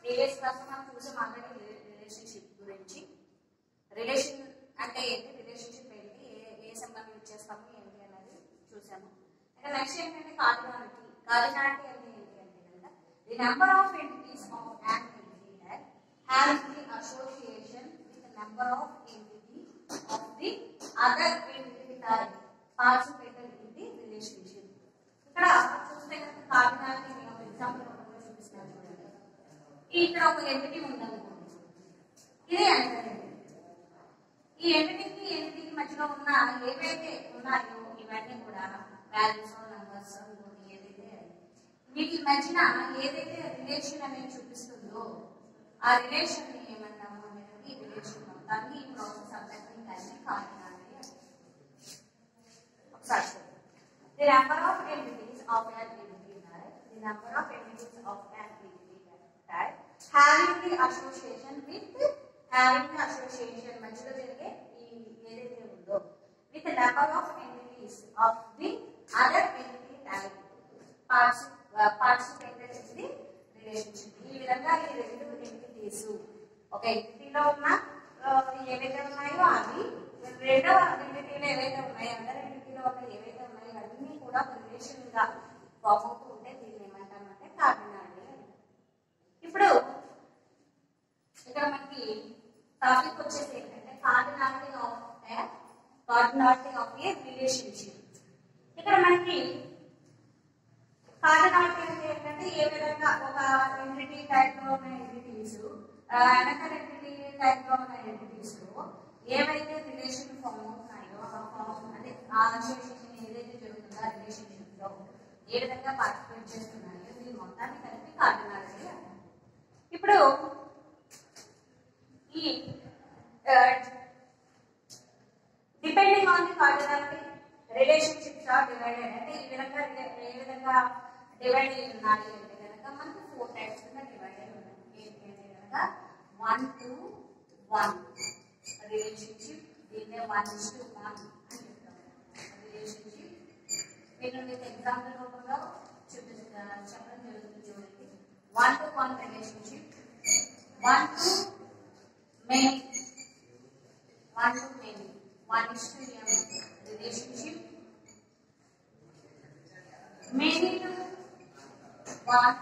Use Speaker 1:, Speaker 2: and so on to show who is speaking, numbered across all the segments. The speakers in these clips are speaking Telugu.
Speaker 1: ప్రీవియస్ క్లాస్ మనం చూసాం ఆల్రెడీ రిలేషన్షిప్ గురించి రిలేషన్ అంటే ఏంటి రిలేషన్షిప్ ఏంటి ఏ ఏ సంబంధం ఇచ్చేస్తాము ఏంటి అనేది చూసాము ఇక నెక్స్ట్ ఏంటంటే కార్డినాలిటీ కార్డినాలిటీ అంటే ఏంటి అంటే కనుక the number of entities of an entity has the association with number of entity of the other entity type participated in the relationship ఇక్కడ చూస్తే కనుక కార్డినాలిటీ నేను ఒక ఎగ్జాంపుల్ రూపంలో చూపిస్తాను చూడండి ఇక్కడ ఒక ఎంటిటీ ఉందనుకోండి ఇదే అంటే ఈ ఎంటిటీకి ఎంటిటీకి మధ్యలో ఉన్న ఏవైతే ఉన్నాయో ఇవన్నీ కూడా వాల్యూస్ నంబర్స్ ఏదైతే వీటి మధ్యన ఏదైతే రిలేషన్ అనేది చూపిస్తుందో ఆ రిలేషన్ ని ఏమంటాము అనేది ఈ రిలేషన్ మొత్తాన్ని ఈ ప్రాసెస్ అంతటిని కలిసి కార్డినాలిటీ అంటారు. ఒకసారి చూడండి. The number of entities of an entity type, the number of entities of an entity type having the association with having the association మధ్యలో జరిగే ఈ ఏదైతే ఉందో with the number of entities of the other entity type parts uh, participated in the relationship ఈ విధంగా ఈ రెండు entities ఒక ఎంటిటీలో ఉన్న ఆ, ఏవైతే ఉన్నాయో అవి రెండవ ఎంటిటీలో ఏవైతే ఉన్నాయో అదర్ ఎంటిటీలో ఉన్న ఏవైతే ఉన్నాయో అన్నీ కూడా ఒక రిలేషన్ గా ఫామ్ అవుతూ ఉంటే దీన్ని ఏమంటామంటే కార్డినాలిటీ అంటారు ఇప్పుడు ఇక్కడ మనకి టాపిక్ వచ్చేసి ఏంటంటే cardinality of cardinality of a relationship ఇక్కడ మనకి కార్డినాలిటీ అంటే ఏంటంటే ఏ విధంగా ఒక ఎంటిటీ టైప్ లో ఉన్న ఎంటిటీస్ అనదర్ ఎంటిటీ టైప్ లో ఉన్న ఎంటిటీస్ లో ఏవైతే రిలేషన్ ఫామ్ అవుతున్నాయో ఆ ఫామ్ అదే ఆ అసోసియేషన్ ఏదైతే జరుగుతుందో ఆ రిలేషన్షిప్ లో ఏ విధంగా పార్టిసిపేట్ చేస్తున్నాయో దీని మొత్తాన్ని కలిపి కార్డినాలిటీ అంటారు ఇప్పుడు ఈ depending on the cardinality relationships are divided అంటే ఈ విధంగా రిలే- ఏ విధంగా డివైడ్ అయి ఉన్నాయి అంటే కనుక మనకు ఫోర్ టైప్స్ కింద డివైడ్ అయి ఉన్నాయి ఏంటి అంటే కనుక వన్ టు వన్ రిలేషన్షిప్ దీన్నే వన్ టు వన్ అని చెప్తాం రిలేషన్షిప్ నేను మీకు ఎగ్జాంపుల్ రూపంలో చూపిస్తా చెప్పడం జరుగుతుంది చూడండి one to one relationship one to many one to many, one is to m relationship, many to one,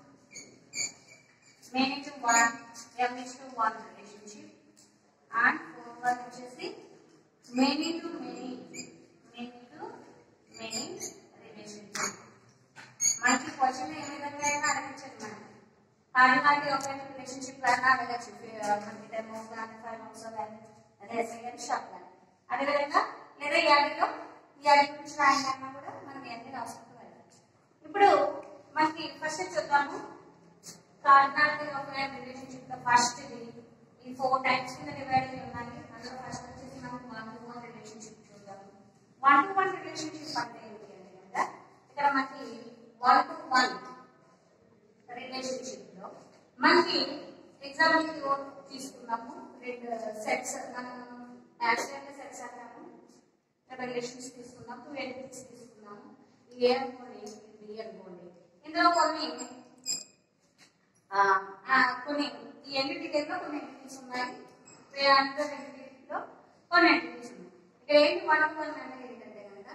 Speaker 1: many to one, m is to one relationship, and fourth one వచ్చేసి many to many, many to many relationship. మనకి క్వశ్చన్ ఏ విధంగా అయినా అడగచ్చండి మనం కార్డినాలిటీ ఒక రిలేషన్షిప్ అయినా అడగచ్చు మనకి డెమో కానీ ఫైవ్ మంత్స్ కానీ అదే సెకండ్ షాప్ కానీ అదేవిధంగా లేదా యాడిలో ఈ యాడి గురించి రాయడానికి కూడా మనం ఇవన్నీ రాసుకుంటూ వెళ్ళచ్చు ఇప్పుడు మనకి ఫస్ట్ చూద్దాము కార్డినాలిటీ ఆఫ్ రిలేషన్షిప్ ఫస్ట్ ఇది ఈ ఫోర్ టైప్స్ కింద డివైడ్ అయి ఉన్నాయి అందులో ఫస్ట్ వచ్చేసి మనం వన్ టు వన్ రిలేషన్షిప్ చూద్దాము వన్ టు వన్ రిలేషన్షిప్ అంటే ఏంటి అంటే కనుక ఇక్కడ మనకి వన్ టు వన్ రిలేషన్షిప్ లో మనకి ఎగ్జాంపుల్ తీసుకున్నాము రెండు సెట్స్ మనం యాక్సిడెంట్ సెట్స్ అంటాము రిలేషన్స్ తీసుకున్నాం టూ ఎంటిటీస్ తీసుకున్నాము ఇది ఏ అనుకోండి ఇది బి అనుకోండి ఇందులో కొన్ని ఆ, ఆ, కొన్ని ఈ ఎంటిటీ దగ్గర కొన్ని ఎంటిటీస్ ఉన్నాయి వేరే ఎంటిటీలో కొన్ని ఎంటిటీస్ ఉన్నాయి ఇక్కడ ఏంటి వన్ టు వన్ అంటే ఏంటంటే కనుక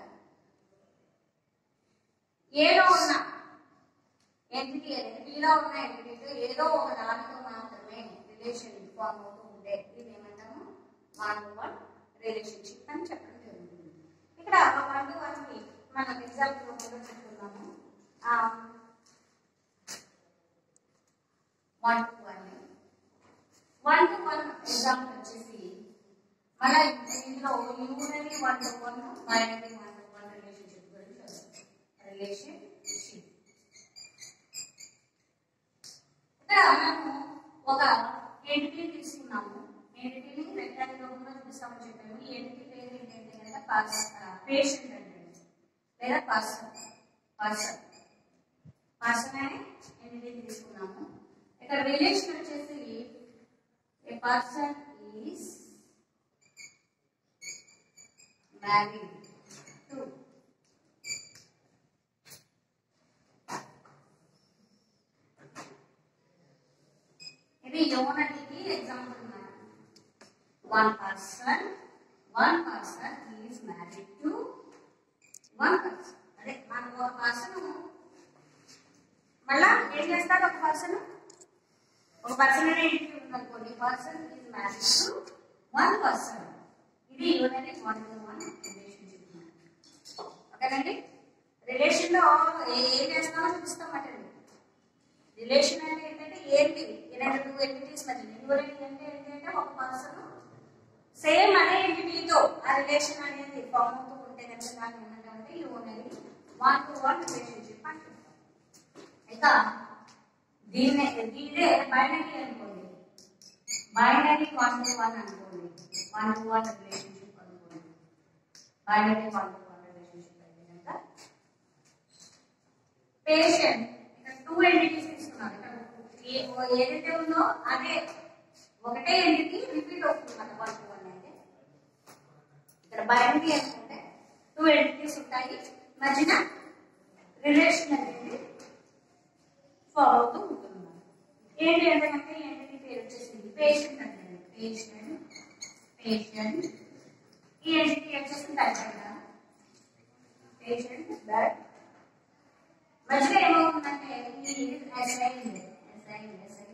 Speaker 1: ఏదో ఉన్న ఎంటిటీ అనేది బిలో ఉన్న ఎంటిటీతో ఏదో ఒక దానితో మాత్రమే రిలేషన్ ఫామ్ అవుతూ ఉంటే దీన్ని ఏమంటాము వన్ టు వన్ రిలేషన్షిప్ అని చెప్పడం జరుగుతుంది ఇక్కడ వన్ టు వన్ కి మనం ఎగ్జాంపుల్ రూపంలో చెప్పుకున్నాము one to one one to one example వచ్చేసి మళ్ళీ ఇందులో unary one to one binary one to one relationship గురించి రిలేషన్షిప్ ఇక్కడ మనము ఒక ఎంటిటీ తీసుకున్నాము ఎంటిటీని రెక్టాంగిల్ రూపంలో చూపిస్తామని చెప్పాము ఈ ఎంటిటీ పేరు ఏంటంటే కనుక పేషెంట్ అంటే లేదా పర్సన్ పర్సన్ పర్సన్ అనే ఎంటిటీ తీసుకున్నాము ఇక్కడ రిలేషన్ వచ్చేసి a person is married to యూనిటీకి example one person one person is married to one person అదే మనకు ఒక పర్సన్ మళ్ళా ఏం చేస్తాడు ఒక పర్సన్ ఒక పర్సన్ అనే ఇంటికి ఉందనుకోండి person is married to one person ఇది unity one to one relationship ఓకేనండి రిలేషన్ లో ఏ- ఏం చేస్తామో చూపిస్తామట రిలేషన్ అంటే ఏంటంటే ఏంటి రెండు టూ ఎంటిటీస్ మధ్య యూనిటీ అంటే ఏంటంటే ఒక పర్సన్ సేమ్ అదే ఎంటిటీతో ఆ రిలేషన్ అనేది ఫామ్ అవుతూ ఉంటే కనుక దాన్ని ఏమంటామంటే unity one to one relationship అంటాం ఇక దీన్నే దీనిదే బైనరీ అనుకోండి బైనరీ వన్ టు వన్ అనుకోండి వన్ టు వన్ రిలేషన్షిప్ అనుకోండి binary one to one relationship అయితే కనుక పేషెంట్ ఇక్కడ టూ ఎంటిటీస్ తీసుకున్నాం ఇక్కడ ఏ- ఓ- ఏదైతే ఉందో అదే ఒకటే ఎంటిటీ రిపీట్ అవుతుంది మన వన్ టు వన్ అయితే ఇక్కడ బైనరీ అనుకుంటే టూ ఎంటిటీస్ ఉంటాయి మధ్యన రిలేషన్ అనేది ఫాలో అవుతూ ఉంటుంది ఏంటి అంటే కనుక ఈ ఎంటిటీ పేరు వచ్చేసింది పేషెంట్ అంటే పేషెంట్ పేషెంట్ ఈ ఎంటిటీ వచ్చేసి టైప్ అయినా పేషెంట్ బట్ మధ్యలో ఏమవుతుందంటే ఈ assigned assigned assigned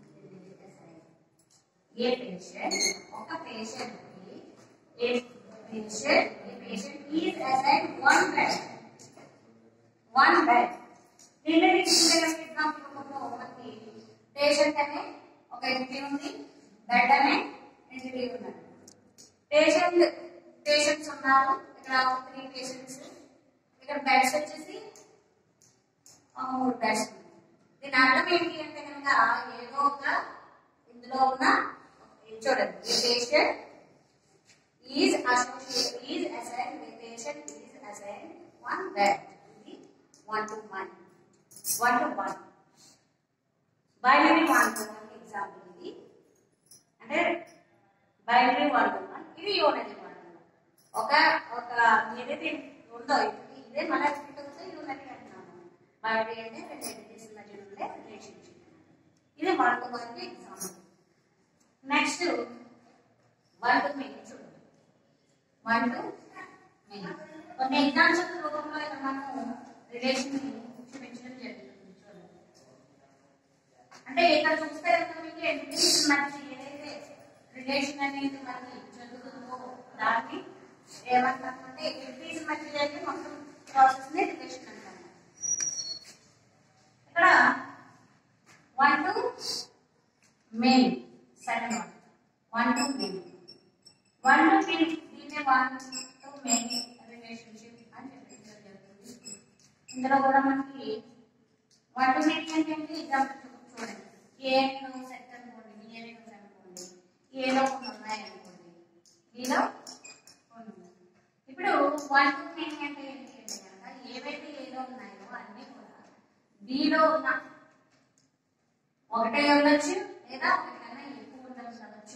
Speaker 1: a patient ఒక patient a patient a patient is assign one bed one bed దీన్ని తీసుకునే ఎగ్జాంపుల్ రూపంలో మనకి పేషెంట్ అనే ఒక ఎంటిటీ ఉంది బెడ్ అనే ఎంటిటీ ఉన్నది పేషెంట్ పేషెంట్స్ ఉన్నారు ఇక్కడ త్రీ పేషెంట్స్ ఇక్కడ బెడ్స్ వచ్చేసి ఆ మూడు బెడ్స్ ఉన్నాయి దీని అర్థం ఏంటి అంటే కనుక ఏదో ఒక ఇందులో ఉన్న ఇది చూడండి ఈ patient is associate is assign patient is assign one bed ఇది one to one one to one binary one to one example ఇది అంటే బైనరీ వన్ టు వన్ ఇది యూనిటీ వన్ టు వన్ ఒక ఒక ఏదైతే ఉందో ఇది ఇదే మన రిపీట్ అవుతుంది యూనిటీ అంటున్నాము బైనరీ అంటే రెండు ఎంటిటీస్ మధ్య ఉండే రిలేషన్షిప్ ఇది one to one example next one to many చూడండి వన్ టు మెనీ కొన్ని ఎగ్జాంపుల్స్ రూపంలో ఇక్కడ మనము రిలేషన్ చూపించడం జరుగుతుంది చూడండి అంటే ఇక్కడ చూస్తే కనుక మీకు ఎంటిటీస్ మధ్య ఏదైతే రిలేషన్ అనేది మనకి జరుగుతుందో దాన్ని ఏమంటామంటే ఎంటిటీస్ మధ్య జరిగే మొత్తం ప్రాసెస్ ని రిలేషన్ అంటాము ఇక్కడ one to many second one one to many one to many దీన్నే వన్ టు మెనీ రిలేషన్షిప్ అని చెప్పించడం జరుగుతుంది ఇందులో కూడా మనకి వన్ టు మెనీ అంటే ఏంటి ఎగ్జాంపుల్ చూడండి ఏ సెట్ అనుకోండి బి అనే అనుకోండి ఏలో కొన్ని ఉన్నాయి అనుకోండి బిలో కొన్ని ఉన్నాయి. ఇప్పుడు వన్ టు మెనీ అంటే ఏంటి అంటే కనుక ఏవైతే ఏలో ఉన్నాయో అన్నీ కూడా బిలో ఉన్న ఒకటే ఉండొచ్చు లేదా ఒకటికన్నా ఎక్కువ ఉండవచ్చు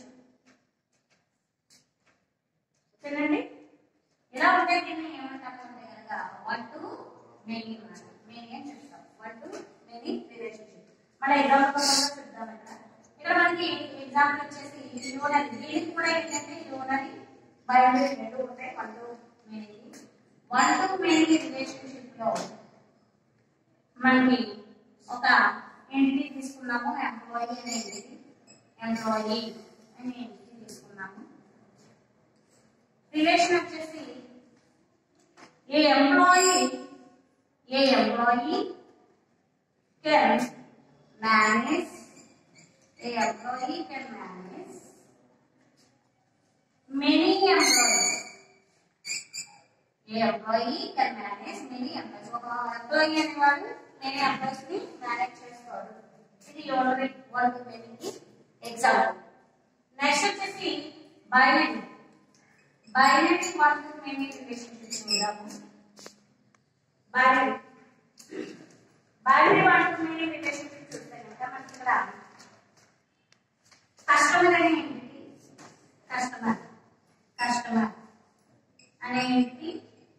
Speaker 1: చూడండి ఇలా ఉంటే దీన్ని ఏమంటాము అంటే కనుక వన్ టు మెనీ మెనీ అని చెప్తాం వన్ టు మెనీ రిలేషన్షిప్ మన ఎగ్జాంపుల్ చూద్దాం ఇక్కడ ఇక్కడ మనకి ఎగ్జాంపుల్ వచ్చేసి యూనరీ దీనికి కూడా ఏంటంటే యూనరీ బయోలజీ రెండు ఉంటాయి one to many one to many relationship లో మనకి ఒక ఎంటిటీ తీసుకున్నాము ఎంప్లాయీ అనే ఎంటిటీ ఎంప్లాయీ అనే ఎంటిటీ తీసుకున్నాము రిలేషన్ వచ్చేసి a employee a employee can manage a employee can manage many employees a employee can manage many employees ఒక ఎంప్లాయీ అనేవాడు మెనీ ఎంప్లాయీస్ ని మేనేజ్ చేస్తాడు ఇది యూనిట్ వన్ టు మెనీకి ఎగ్జాంపుల్ నెక్స్ట్ వచ్చేసి binary binary one to many relationship చూద్దాము binary binary one to many relationship చూస్తే కనుక మనకి ఇక్కడ కస్టమర్ అనే ఏంటి కస్టమర్ కస్టమర్ అనే ఏంటి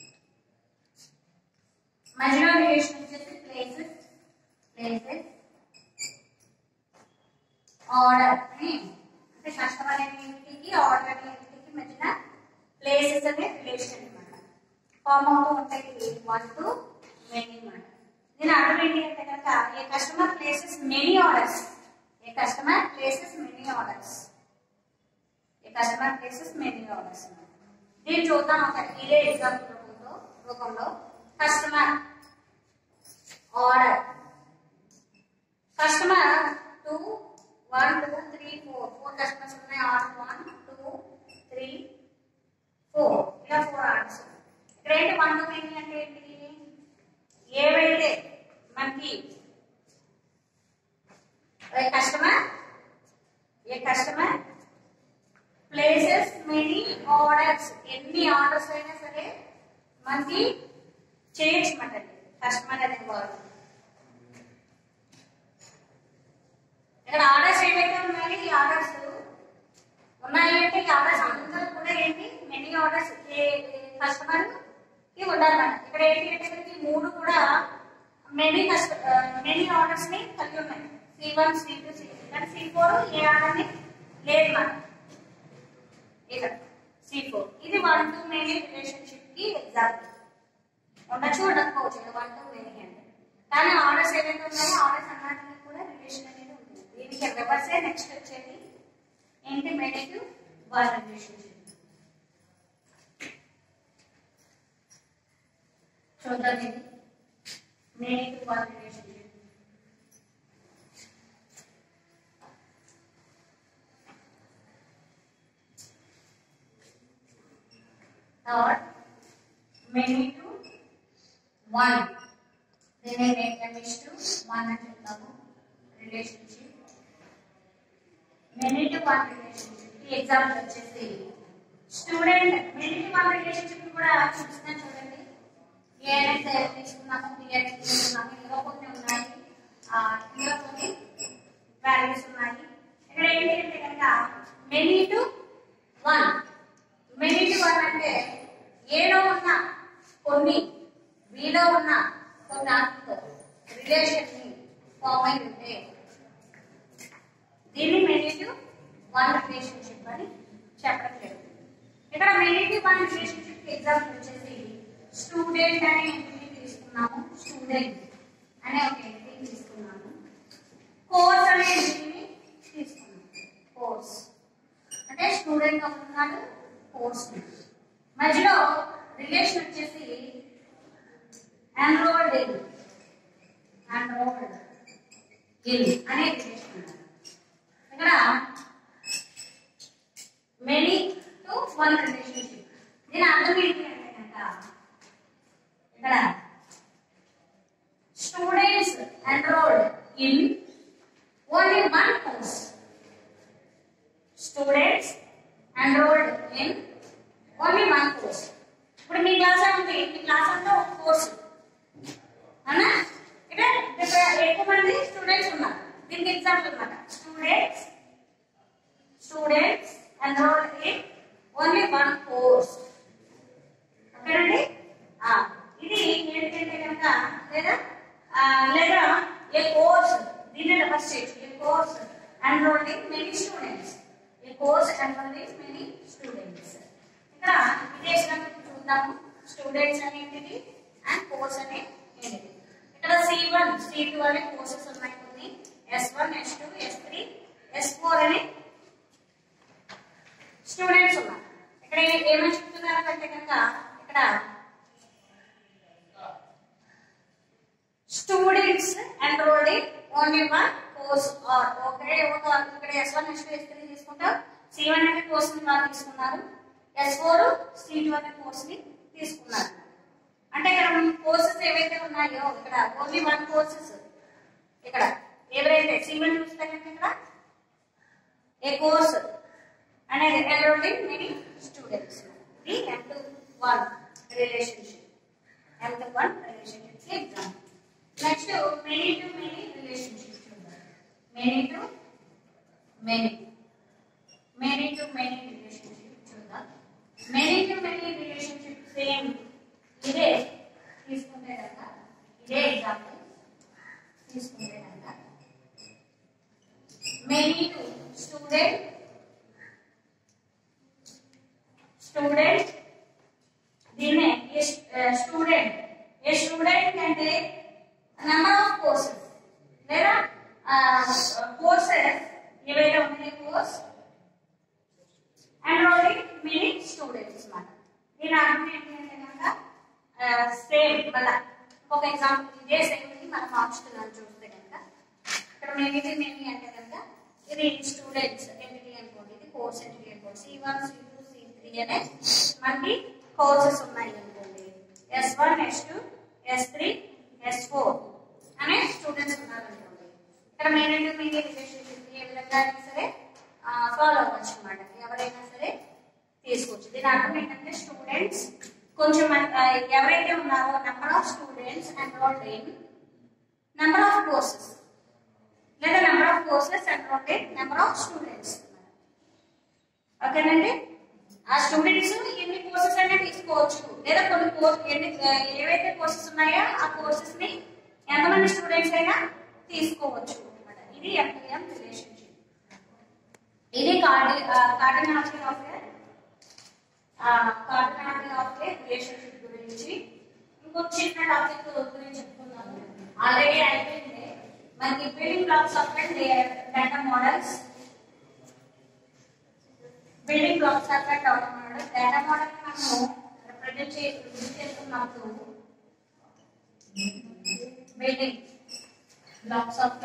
Speaker 1: మధ్యలో రిలేషన్ వచ్చేసి ప్లేసెస్ ప్లేసెస్ ఆర్డర్ అని అంటే కస్టమర్ అనే ఎంటిటీకి ఆర్డర్ అనే ఎంటిటీకి మధ్యన ప్లేసెస్ అనే రిలేషన్ అనమాట ఫామ్ అవుతూ ఉంటాయి వన్ టు మెనీ అనమాట దీని అర్థం ఏంటి అంటే కనుక a customer places many orders a customer places many orders a customer places many orders దీన్ని చూద్దాం ఒక ఇదే ఎగ్జాంపుల్ రూపంలో రూపంలో customer order customer two one two three four four customers ఉన్నాయి order one two three four ఇలా ఫోర్ ఆర్డర్స్ ఇక్కడ ఏంటి వన్ టూ త్రీ అంటే ఏంటి ఏవైతే మనకి a customer a customer places many orders ఎన్ని ఆర్డర్స్ అయినా సరే మనకి చేయొచ్చు అన్నమాట కస్టమర్ అనే వర్డ్ ఇక్కడ ఆర్డర్స్ ఏవైతే ఉన్నాయో ఈ ఆర్డర్స్ ఉన్నాయి అంటే ఈ ఆర్డర్స్ అందరూ కూడా ఏంటి మెనీ ఆర్డర్స్ ఏ కస్టమర్ కి ఉండాలన్నమాట ఇక్కడ ఏంటి అంటే మనకి మూడు కూడా మెనీ కస్ట మెనీ ఆర్డర్స్ ని కలిగి ఉన్నాయి C one C two C కానీ సి ఫోర్ ఏ ఆర్డర్ ని లేదు మనకి ఇక్కడ సి ఫోర్ ఇది వన్ టు మెనీ రిలేషన్షిప్ కి ఎగ్జాంపుల్ ఉండొచ్చు ఉండకపోవచ్చు ఇది వన్ టు మెనీ అంటే కానీ ఆర్డర్స్ ఏవైతే ఉన్నాయో ఆర్డర్స్ అన్నింటినీ కూడా రిలేషన్ అనేది ఉంటుంది దీనికి రివర్సే నెక్స్ట్ వచ్చేది ఏంటి మెనీ టు వన్ రిలేషన్షిప్ చూద్దాం ఇది many to one relationship third many to one దీన్ని మేకమిస్ టు వన్ అని చెప్తాము relationship many to one relationship ఈ ఎగ్జాంపుల్ వచ్చేసి student many to one relationship కూడా చూపిస్తున్నాను చూడండి ఏఎన్ఎస్ తీసుకున్నాము బిఎన్ఎస్ తీసుకున్నాము ఇందులో కొన్ని ఉన్నాయి ఆ, ఇందులో కొన్ని వాల్యూస్ ఉన్నాయి ఇక్కడ ఏంటి అంటే కనుక many to one many to one అంటే ఏలో ఉన్న కొన్ని వీలో ఉన్న కొన్ని ఆటలతో రిలేషన్ ని ఫామ్ అయి ఉంటే దీన్ని మెనీ టు వన్ రిలేషన్షిప్ అని చెప్పడం జరుగుతుంది ఇక్కడ many to one relationship example వచ్చేసి స్టూడెంట్ అనే ఎంటిటీ తీసుకున్నాము స్టూడెంట్ అనే ఒక ఎంటిటీ తీసుకున్నాము కోర్స్ అనే ఎంటిటీని తీసుకున్నాము కోర్స్ అంటే స్టూడెంట్ ఒకటి ఉన్నాడు కోర్స్ మధ్యలో రిలేషన్ వచ్చేసి ఎన్రోల్డ్ ఇన్ ఎన్రోల్డ్ ఇన్ అనే రిలేషన్ ఉన్నారు ఇక్కడ మెనీ టు వన్ రిలేషన్షిప్ దీని అర్థం ఏంటి అంటే కనుక ఇక్కడ students enrolled in only one course students enrolled in only one course ఇప్పుడు మీ క్లాస్ ఉంది మీ క్లాస్ అంతా ఒక కోర్సు అవునా ఇక్కడ ఇక్కడ ఎక్కువ మంది స్టూడెంట్స్ ఉన్నారు దీనికి ఎగ్జాంపుల్ అన్నమాట students students enrolled in only one course ఓకేనండి ఆ, ఇది ఏంటంటే కనుక లేదా ఆ, లేదా ఏ కోర్స్ దీన్ని రివర్స్ చేయొచ్చు a course enrolled in many students a course enrolled in many students ఇక్కడ ఇదే ఎగ్జాంపుల్ చూద్దాము స్టూడెంట్స్ అనేటిది అండ్ కోర్స్ అనే ఏంటిది ఇక్కడ సి వన్ సి టూ అనే కోర్సెస్ ఉన్నాయి కొన్ని S one S two S three S four అనే స్టూడెంట్స్ ఉన్నారు ఇక్కడ ఏ- ఏమని చెప్తున్నారు అంటే కనుక ఇక్కడ students enrolled in only one course or okay ఒక ఇక్కడ S one S two S three తీసుకుంటాం సి వన్ అనే కోర్స్ ని వాళ్ళు తీసుకున్నారు ఎస్ ఫోర్ సి టూ అనే కోర్స్ ని తీసుకున్నారు అంటే ఇక్కడ కోర్సెస్ ఏవైతే ఉన్నాయో ఇక్కడ ఓన్లీ వన్ కోర్సెస్ ఇక్కడ ఎవరైతే సి వన్ చూస్తే కనుక ఇక్కడ ఏ కోర్స్ అనేది ఎన్రోల్డ్ ఇన్ మెనీ స్టూడెంట్స్ ఇది M to one relationship M to one relationship example next many to many relationship చూద్దాం many to many many to many relationship చూద్దాం many to many relationship same ఇదే తీసుకుంటే కనుక ఇదే ఎగ్జాంపుల్ తీసుకుంటే కనుక మెనీ టు స్టూడెంట్ స్టూడెంట్ దీన్నే స్టూడెంట్ ఏ స్టూడెంట్ అంటే నెంబర్ ఆఫ్ కోర్సెస్ లేదా కోర్సెస్ ఏవైతే ఉన్నాయో కోర్స్ enrolling many students మాట దీని అర్థం ఏంటి అంటే కనుక సేమ్ మళ్ళా ఒక ఎగ్జాంపుల్ ఇదే సేమ్ ని మనం మార్చుతున్నాం చూస్తే కనుక ఇక్కడ మేబీ మేబీ అంటే కనుక ఇది స్టూడెంట్స్ ఎంటిటీ అనుకోండి ఇది కోర్స్ ఎంటిటీ అనుకోండి C one C two C three అనే మనకి కోర్సెస్ ఉన్నాయి అనుకోండి S one S two S three S four అనే స్టూడెంట్స్ ఉన్నారు అనుకోండి ఇక్కడ మెయిన్ అంటే మెయిన్ రిలేషన్షిప్ ఏ విధంగా అయినా సరే ఫాలో అవ్వచ్చు అనమాట ఎవరైనా సరే తీసుకోవచ్చు దీని అర్థం ఏంటంటే స్టూడెంట్స్ కొంచెం మన- ఆ, ఎవరైతే ఉన్నారో number of students enrolled in number of courses లేదా number of courses enrolled in number of students ఓకేనండి ఆ స్టూడెంట్స్ ఎన్ని కోర్సెస్ అయినా తీసుకోవచ్చు లేదా కొన్ని కోర్స్ ఎన్ని ఆ, ఏవైతే కోర్సెస్ ఉన్నాయో ఆ కోర్సెస్ ని ఎంతమంది స్టూడెంట్స్ అయినా తీసుకోవచ్చు అన్నమాట ఇది ఎంపీఎం రిలేషన్షిప్ ఇది కార్డి cardinality of cardinality of relationship గురించి ఇంకో చిన్న టాపిక్ గురించి చెప్పుకుందాము ఆల్రెడీ అయిపోయింది మనకి building blocks of data models building blocks of data model data model మనము రిప్రజెంట్ చేస్తున్నప్పుడు building blocks of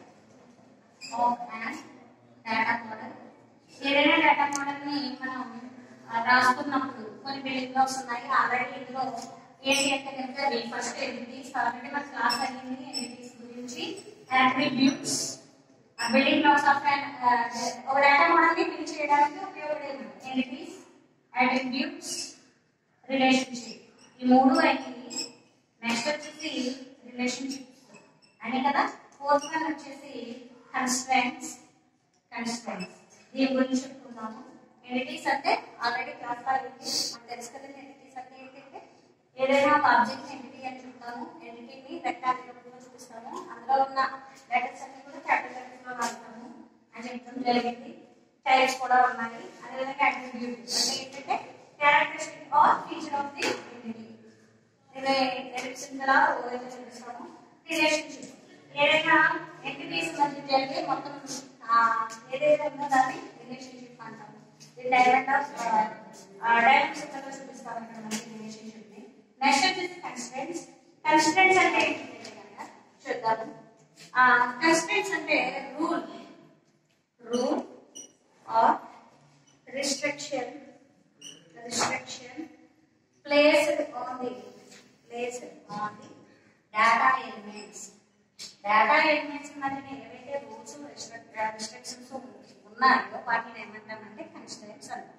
Speaker 1: of and data model ఏదైనా డేటా మోడల్ ని మనం ఆ, రాసుకున్నప్పుడు కొన్ని బిల్డింగ్ బ్లాక్స్ ఉన్నాయి ఆల్రెడీ ఇందులో ఏంటి అంటే కనుక ఫస్ట్ ఎంటిటీస్ ఆల్రెడీ మన క్లాస్ అయ్యింది ఎంటిటీస్ గురించి అట్రిబ్యూట్స్ బిల్డింగ్ బ్లాక్స్ ఆఫ్ ఒక డేటా మోడల్ ని బిల్డ్ చేయడానికి ఉపయోగపడేది ఎంటిటీస్ అట్రిబ్యూట్స్ రిలేషన్షిప్ ఈ మూడు అయ్యి నెక్స్ట్ వచ్చేసి రిలేషన్షిప్స్ అనే కదా ఫోర్త్ వన్ వచ్చేసి కన్స్ట్రెంట్స్ కన్స్ట్రెంట్స్ దీని గురించి చెప్పుకుందాము ఎంటిటీస్ అంటే ఆల్రెడీ క్లాస్ లో అయింది మనకు తెలుసు కదండి ఎంటిటీస్ అంటే ఏంటంటే ఏదైనా ఒక ఆబ్జెక్ట్ ఎంటిటీ అని చెప్తాము ఎంటిటీని రెక్టాంగిల్ రూపంలో చూపిస్తాము అందులో ఉన్న లెటర్స్ అన్ని కూడా క్యాపిటల్ లెటర్స్ లో రాస్తాము అని చెప్పడం జరిగింది టైప్స్ కూడా ఉన్నాయి అదేవిధంగా అట్రిబ్యూట్ అంటే ఏంటంటే characteristic or feature of the entity ఇది ఎలిప్సింగ్ లా ఓవైతే చూపిస్తాము రిలేషన్షిప్ ఏదైనా ఎంటిటీస్ మధ్య జరిగే మొత్తం ఆ, ఏదైతే ఉందో దాన్ని రిలేషన్షిప్ అంటాము ఇది డైమండ్ ఆఫ్ డైమండ్ సింబల్ చూపిస్తాము ఇక్కడ మనకి రిలేషన్షిప్ ని నెక్స్ట్ వచ్చేసి కన్స్టెంట్స్ కన్స్టెంట్స్ అంటే ఏంటంటే కనుక చూద్దాము కన్స్టెంట్స్ అంటే rule rule or restriction restriction placed on the placed on the data elements data elements మధ్య ఏవైతే రూల్స్ రిస్ట్రిక్షన్స్ ఉన్నాయో వాటిని ఏమంటామంటే కన్స్టెంట్స్ అంటాం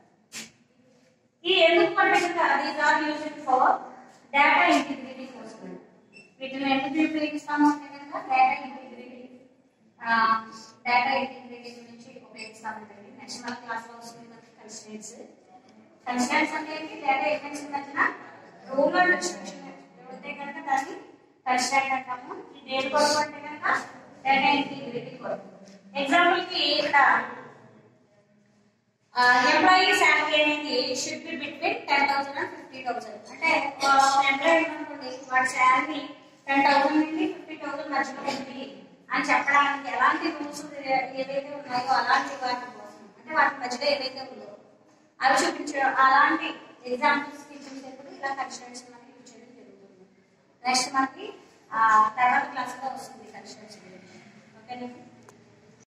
Speaker 1: ఈ ఎందుకు particular these are used for data integrity కోసం వీటిని ఎందుకు ఉపయోగిస్తాము అంటే కనుక డేటా ఇంటిగ్రిటీ డేటా ఇంటిగ్రిటీ గురించి ఉపయోగిస్తామంటే నెక్స్ట్ మన క్లాస్ లో వస్తుంది మనకి కన్స్టెంట్స్ కన్స్టెంట్స్ అంటే ఏంటి డేటా ఎలిమెంట్స్ మధ్యన రూల్ అండ్ రిస్ట్రిక్షన్ ఉంటే కనుక దాన్ని కన్స్టెంట్ అంటాము ఇది దేని కొరకు అంటే కనుక డేటా ఇంటిగ్రిటీ కొరకు ఎగ్జాంపుల్ కి ఇక్కడ ఎంప్లాయీ శాలరీ అనేది should be between ten thousand and fifty thousand అంటే ఎంప్లాయీ అనుకోండి వాడి శాలరీ టెన్ థౌసండ్ నుండి ఫిఫ్టీ థౌసండ్ మధ్యలో ఉంది అని చెప్పడానికి ఎలాంటి రూల్స్ ఏవైతే ఉన్నాయో అలాంటి వాటి కోసం అంటే వాటి మధ్యలో ఏదైతే ఉందో అవి చూపించడం అలాంటి ఎగ్జాంపుల్స్ చూపించేటప్పుడు ఇలా కన్స్టెంట్స్ మనకి యూజ్ చేయడం జరుగుతుంది నెక్స్ట్ మనకి ఆ తర్వాత క్లాస్ లో వస్తుంది కన్స్టెంట్స్ గురించి ఓకేనా